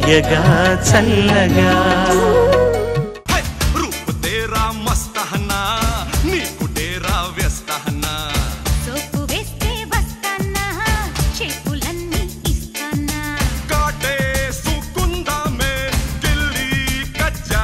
భాగ్యగా చల్లగా है रूप तेरा मस्त हना నీకు డేరా వ్యస్త హన్నా సోపు వేస్తే వస్తానా చెప్పులన్నీ ఇస్తానా కాటే సుకుందామే గిల్లి కజ్జా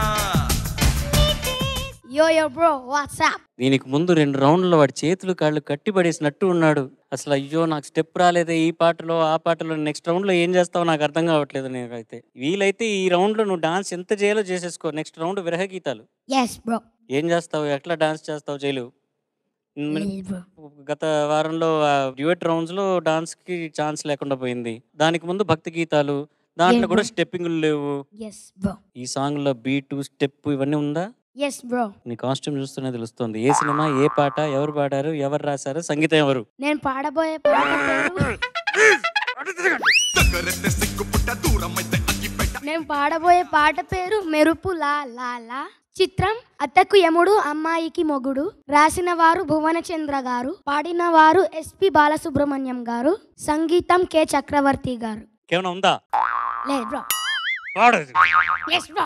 Yo, yo, bro, what's up? దీనికి ముందు రెండు రౌండ్లో వాడి చేతులు కాళ్ళు కట్టిపడేసినట్టు ఉన్నాడు అసలు అయ్యో నాకు స్టెప్ రాలేదే ఈ పాటలో ఆ పాటలో నెక్స్ట్ రౌండ్లో ఏం చేస్తావో నాకు అర్థం కావట్లేదు నేనైతే వీలైతే ఈ రౌండ్లో నువ్వు డాన్స్ ఎంత చేయాలో చేసేసుకో నెక్స్ట్ రౌండ్ విరహ గీతాలు Yes, bro. ఏం చేస్తావు ఎట్లా డాన్స్ చేస్తావు చేయలేవు మ్, Yes, bro. గత వారంలో డ్యూయట్ రౌండ్స్ లో డాన్స్ కి ఛాన్స్ లేకుండా పోయింది దానికి ముందు భక్తి గీతాలు దాంట్లో కూడా స్టెప్పింగ్లు లేవు Yes, bro. ఈ సాంగ్ లో బీటు స్టెప్ ఇవన్నీ ఉందా Yes, bro. నీ కాస్ట్యూమ్ చూస్తూనే తెలుస్తుంది ఏ సినిమా ఏ పాట ఎవరు పాడారు ఎవరు రాశారు సంగీతం ఎవరు నేను పాడబోయే పాట పేరు దగ్గరెత్తే సిగ్గుపుట్ట దూరమైతే అగ్గిపెట్ట నేను పాడబోయే పాట పేరు మెరుపు లా లా లా చిత్రం అత్తకు యముడు అమ్మాయికి మొగుడు రాసిన వారు భువనచంద్ర గారు పాడిన వారు ఎస్పి బాలసుబ్రహ్మణ్యం గారు సంగీతం కె చక్రవర్తి గారు ఏమైనా ఉందా లేదు బ్రో పాడు ఎస్ బ్రో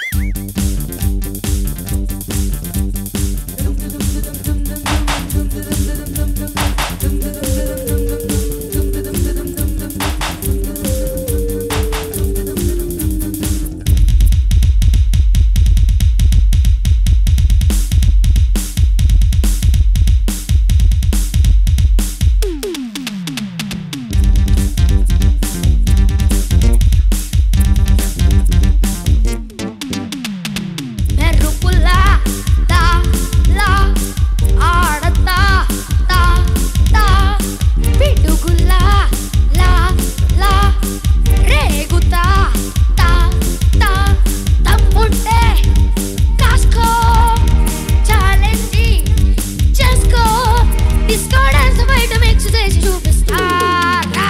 మెరుపులా లా లా ఆడతా తా తా పిడుగులా లా లా రేగుతా తా తా తమ్ముంటే కాసుకో ఛాలెంజ్ చేసుకో డిస్కో డాన్స్ బయట మిక్స్ చేసి చూపిస్తారా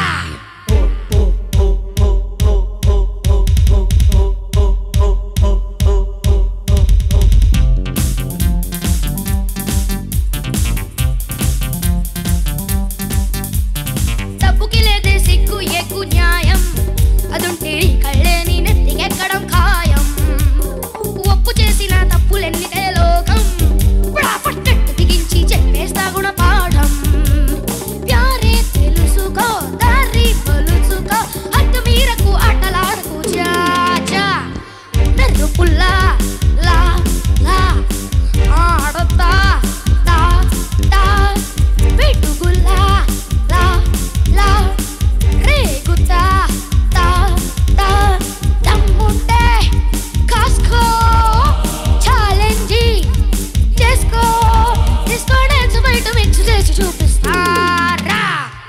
తప్పుకి లేదే సిగ్గు ఎక్కువ న్యాయం అదుంటే నీ కళ్ళే నీ నెత్తికెక్కడం ఖాయం ఒప్పు చేసిన తప్పులెన్నిటే లోకం బడా పట్టట్టు బిగించి చెప్పేస్తా గుణపాఠం ప్యారే తెలుసుకో దారి పలుచుకో అడ్డు మీరకు ఆటలాడకు చాచా మెరుపుల్లా లా లా ఆడతా తా తా పిడుగుల్లా లా లా రేగుతా తా తా దమ్ముంటే కాసుకో ఛాలెంజ్ చేసుకో డిస్కో డాన్స్ బయట మిక్స్ చేసి చూపిస్తారా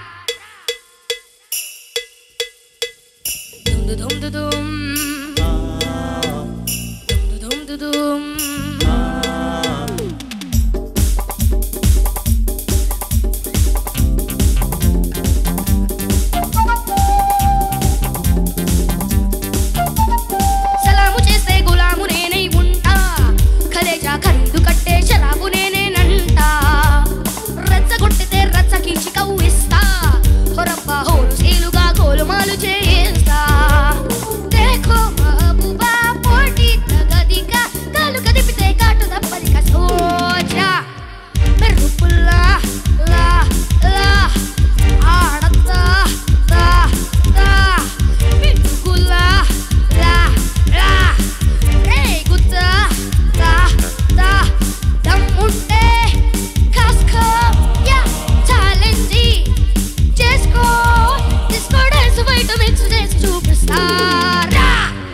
దుమ్ దుమ్ దుమ్ దుమ్ దుమ్ దుమ్ సలాము చేస్తే గులాము నేనై ఉంటా కలేజా ఖరీదు కట్టే షరాబు నేనేనంట రెచ్చగొట్టితే రచ్చకించి కవ్విస్తా హొరప్ప హోలు సీలుగా గోలుమాలు చేయిస్తా దేఖో మహబూబా పోటీ తగదిగా కాలు కదిపితే కాటు తప్పదిక సోచా మెరుపుల్లా లా లా ఆడతా తా తా పిడుగులా లా లా రేగుతా తా తా దమ్ముంటే కాస్కో యా ఛాలెంజ్ చేసుకో డిస్కో డాన్స్ బయట మిక్స్ చేసి చూపిస్తారా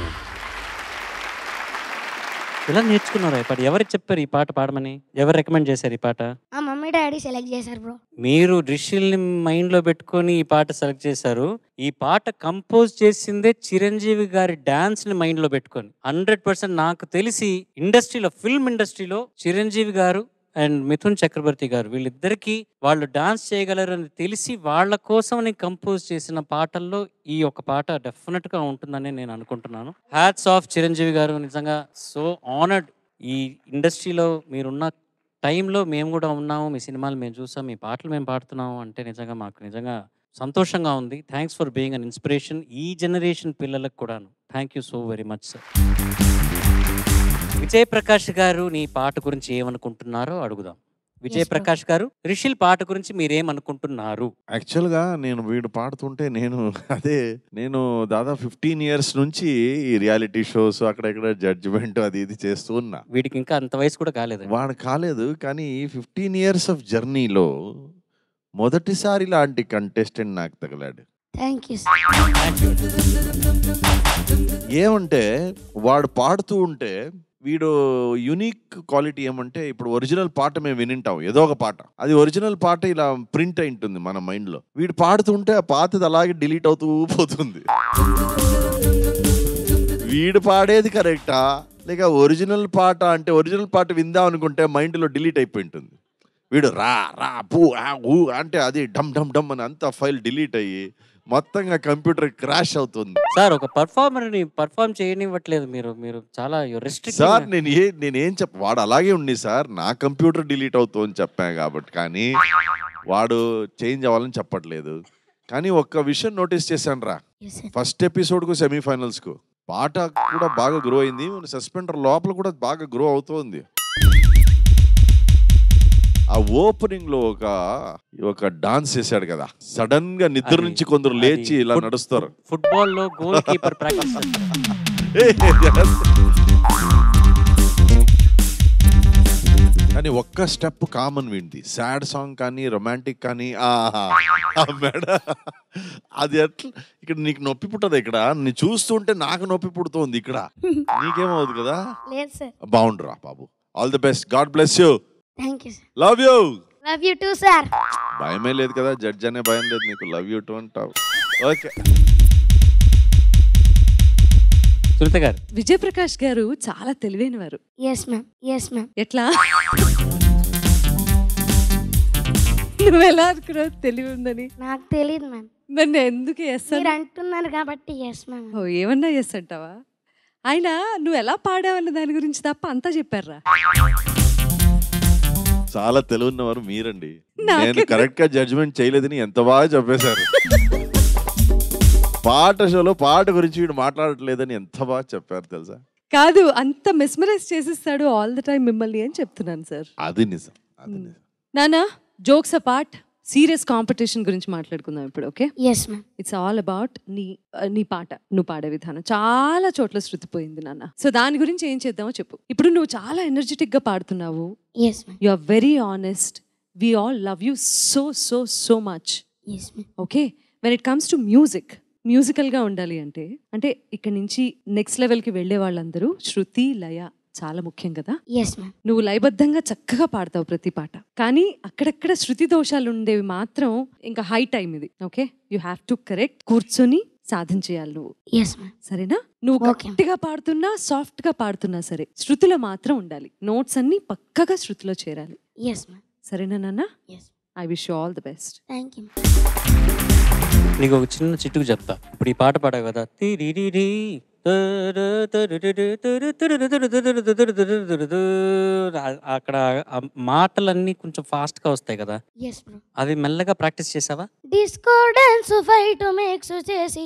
ఎలా నేర్చుకున్నారా ఈ పాట ఎవరు చెప్పారు ఈ పాట పాడమని ఎవరు రికమెండ్ చేశారు ఈ పాట మా మమ్మీ డాడీ సెలెక్ట్ చేశారు బ్రో మీరు రిషిల్ని మైండ్ లో పెట్టుకొని ఈ పాట సెలెక్ట్ చేశారు ఈ పాట కంపోజ్ చేసిందే చిరంజీవి గారి డాన్స్ ని మైండ్ లో పెట్టుకొని హండ్రెడ్ పర్సెంట్ నాకు తెలిసి ఇండస్ట్రీలో ఫిల్మ్ ఇండస్ట్రీలో చిరంజీవి గారు అండ్ మిథున్ చక్రవర్తి గారు వీళ్ళిద్దరికి వాళ్ళు డాన్స్ చేయగలరు అని తెలిసి వాళ్ళ కోసం కంపోజ్ చేసిన పాటల్లో ఈ ఒక పాట డెఫినెట్ గా ఉంటుందని నేను అనుకుంటున్నాను హ్యాట్స్ ఆఫ్ చిరంజీవి గారు నిజంగా సో ఆనర్డ్ ఈ ఇండస్ట్రీలో మీరున్న టైంలో మేము కూడా ఉన్నాము మీ సినిమాలు మేము చూసాం మీ పాటలు మేము పాడుతున్నాము అంటే నిజంగా మాకు నిజంగా సంతోషంగా ఉంది thanks for being an inspiration ఈ జనరేషన్ పిల్లలకు కూడాను thank you so very much sir Vijay Prakash garu నీ పాట గురించి ఏమనుకుంటున్నారో అడుగుదాం విజయ్ bro. ప్రకాష్ గారు రిషిల్ పాట గురించి మీరేమనుకుంటున్నారు యాక్చువల్గా నేను వీడు పాడుతుంటే నేను అదే నేను దాదాపు ఫిఫ్టీన్ ఇయర్స్ నుంచి ఈ రియాలిటీ షోస్ అక్కడ ఇక్కడ జడ్జిమెంట్ అది ఇది చేస్తూ ఉన్నా వీడికి ఇంకా అంత వయసు కూడా కాలేదు వాడు కాలేదు కానీ ఫిఫ్టీన్ ఇయర్స్ ఆఫ్ జర్నీలో మొదటిసారి లాంటి కంటెస్టెంట్ నాకు తగిలాడు థ్యాంక్ యూ సార్ ఏమంటే వాడు పాడుతూ ఉంటే వీడు యునిక్ క్వాలిటీ ఏమంటే ఇప్పుడు ఒరిజినల్ పాట మేము వినింటాం ఏదో ఒక పాట అది ఒరిజినల్ పాట ఇలా ప్రింట్ అయి ఉంటుంది మన మైండ్ లో వీడు పాడుతుంటే ఆ పాతది అలాగే డిలీట్ అవుతూ పోతుంది వీడు పాడేది కరెక్టా లేక ఒరిజినల్ పాట అంటే ఒరిజినల్ పాట విందాం అనుకుంటే మైండ్ లో డిలీట్ అయిపోయి ఉంటుంది వీడు రా రా పూ ఆ, ఊ అంటే అది డమ్ డమ్ డమ్ అని అంత ఫైల్ డిలీట్ అయ్యి మొత్తంగా కంప్యూటర్ క్రాష్ అవుతుంది సార్ ఒక పర్ఫార్మర్ ని పర్ఫార్మ్ చేయనివ్వట్లేదు మీరు మీరు చాలా రెస్ట్రిక్ట్ సార్ నేను ఏ నేనేం చెప్ప వాడు అలాగే ఉండి సార్ నా కంప్యూటర్ డిలీట్ అవుతుందని చెప్పాను కాబట్టి కానీ వాడు చేంజ్ అవ్వాలని చెప్పట్లేదు కానీ ఒక్క విషయం నోటీస్ చేశాను రా ఎస్ సార్ ఫస్ట్ ఎపిసోడ్కు సెమీఫైనల్స్కు పాట కూడా బాగా గ్రో అయింది సస్పెండర్ లోపల కూడా బాగా గ్రో అవుతోంది ఆ ఓపెనింగ్ లో ఒక ఒక డాన్స్ చేశాడు కదా సడన్ గా నిద్ర అది- నుంచి కొందరు లేచి అది ఇలా ఫుట్- నడుస్తారు ఫుట్బాల్ లో గోల్ కీపర్ ప్రాక్టీస్ కానీ ఒక్క స్టెప్ కామన్ వింది సాడ్ సాంగ్ కానీ రొమాంటిక్ కానీ ఆహా ఆ మేడ అది ఎట్లా ఇక్కడ నీకు నొప్పి పుట్టదు ఇక్కడ నీ చూస్తుంటే నాకు నొప్పి పుడుతోంది ఇక్కడ నీకేమవుతుంది కదా లేదు సార్ బాగుండురా బాబు all the best God bless you thank you sir love you love you too sir భయమే లేదు కదా జడ్జ్ అనే భయం లేదు నీకు లవ్ యూ టు అంటావు ఓకే సునీత గారు విజయప్రకాష్ గారు చాలా తెలివైన వారు ఎస్ మ్యామ్ ఎస్ మ్యామ్ ఎట్లా నువ్వు ఎలా అనుకున్నావు తెలివి ఉందని నాకు తెలియదు మ్యామ్ మరి నేను ఎందుకు ఎస్ మీరు అంటున్నారు కాబట్టి ఎస్ మ్యామ్ ఓ ఏమన్నా ఎస్ అంటావా ఆయన నువ్వు ఎలా పాడావన్న దాని గురించి తప్ప అంతా చెప్పారా చాలా తెలివిన్నవారు మీరండి నాకే నేను కరెక్ట్ గా జడ్జ్మెంట్ చేయలేదని ఎంత బాగా చెప్పేశారు పాట షోలో పాట గురించి వీడు మాట్లాడట్లేదని ఎంత బాగా చెప్పారు తెలుసా కాదు అంత మెస్మరైజ్ చేసిస్తాడు ఆల్ ద టైం మిమ్మల్ని అని చెప్తున్నాను సార్ అది నిజం అది నిజం నానా జోక్స్ అపార్ట్ సీరియస్ కాంపిటీషన్ గురించి మాట్లాడుకుందాం ఇప్పుడు okay yes ma'am it's all about నీ నీ పాట నువ్వు పాడే విధానం చాలా చోట్ల శృతి పోయింది నాన్న సో దాని గురించి ఏం చేద్దామో చెప్పు ఇప్పుడు నువ్వు చాలా ఎనర్జెటిక్ గా పాడుతున్నావు yes ma'am you are very honest we all love you so so so much yes ma'am okay when it comes to music మ్యూజికల్గా ఉండాలి అంటే అంటే ఇక్కడ నుంచి నెక్స్ట్ లెవెల్కి వెళ్ళే వాళ్ళందరూ శృతి లయ చాలా ముఖ్యం కదా ఎస్ మ్యామ్ నువ్వు లయబద్ధంగా చక్కగా పాడతావు ప్రతి పాట కానీ అక్కడక్కడ శృతి దోషాలు ఉండేవి మాత్రం ఇంకా హై టైం ఇది okay you have to correct కూర్చొని సాధించేయాలి నువ్వు ఎస్ మ్యామ్ సరేనా నువ్వు Okay. గట్టిగా పాడుతున్నా సాఫ్ట్ గా పాడుతున్నా సరే శృతిలో మాత్రం ఉండాలి నోట్స్ అన్ని పక్కగా శృతిలో చేరాలి ఎస్ మ్యామ్ సరేనా నాన్న yes I wish all the best thank you నీకు ఒక చిన్న చిట్టుకు చెప్తా ఇప్పుడు ఈ పాట పాడావు కదా తిరిరిరి, తరు తరురిరి, తరు తరురు తరు తరు తరు తరు తరు తరు. ఆ- అక్కడ ఆ మాటలన్నీ కొంచెం ఫాస్ట్ గా వస్తాయి కదా ఎస్ బ్రో అవి మెల్లగా ప్రాక్టీస్ చేసావా డిస్కో డాన్స్ ఫైట్ మిక్స్ చేసి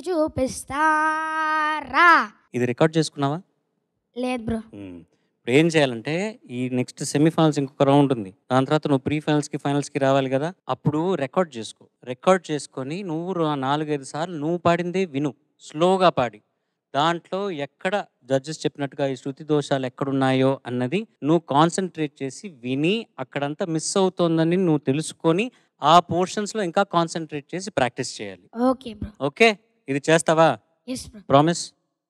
చూపిస్తారా ఇది రికార్డ్ చేసుకున్నావా లేదు బ్రో ఉమ్. ఇప్పుడు ఏం చేయాలంటే ఈ నెక్స్ట్ సెమీఫైనల్స్ ఇంకొక రౌండ్ ఉంది దాని తర్వాత నువ్వు ప్రీ ఫైనల్స్కి ఫైనల్స్కి రావాలి కదా అప్పుడు రికార్డ్ చేసుకో రికార్డ్ చేసుకొని నువ్వు రా- నాలుగైదు సార్లు నువ్వు పాడిందే విను స్లోగా పాడి దాంట్లో ఎక్కడ జడ్జెస్ చెప్పినట్టుగా ఈ శృతి దోషాలు ఎక్కడున్నాయో అన్నది నువ్వు కాన్సన్ట్రేట్ చేసి విని అక్కడంతా మిస్ అవుతోందని నువ్వు తెలుసుకొని ఆ పోర్షన్స్లో ఇంకా కాన్సన్ట్రేట్ చేసి ప్రాక్టీస్ చేయాలి ఓకే బ్రో ఓకే ఇది చేస్తావా yes bro promise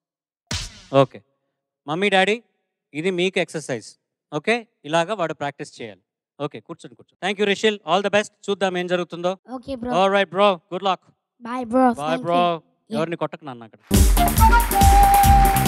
okay mummy daddy ఇది మీకు ఎక్సర్సైజ్ ఓకే ఇలాగా వాడు ప్రాక్టీస్ చేయాలి ఓకే కూర్చోండి కూర్చో thank you Rishil all the best చూద్దాం ఏం జరుగుతుందో okay bro all right bro good luck bye bro bye bro ఎవరిని కొట్టకు నాన్న అక్కడ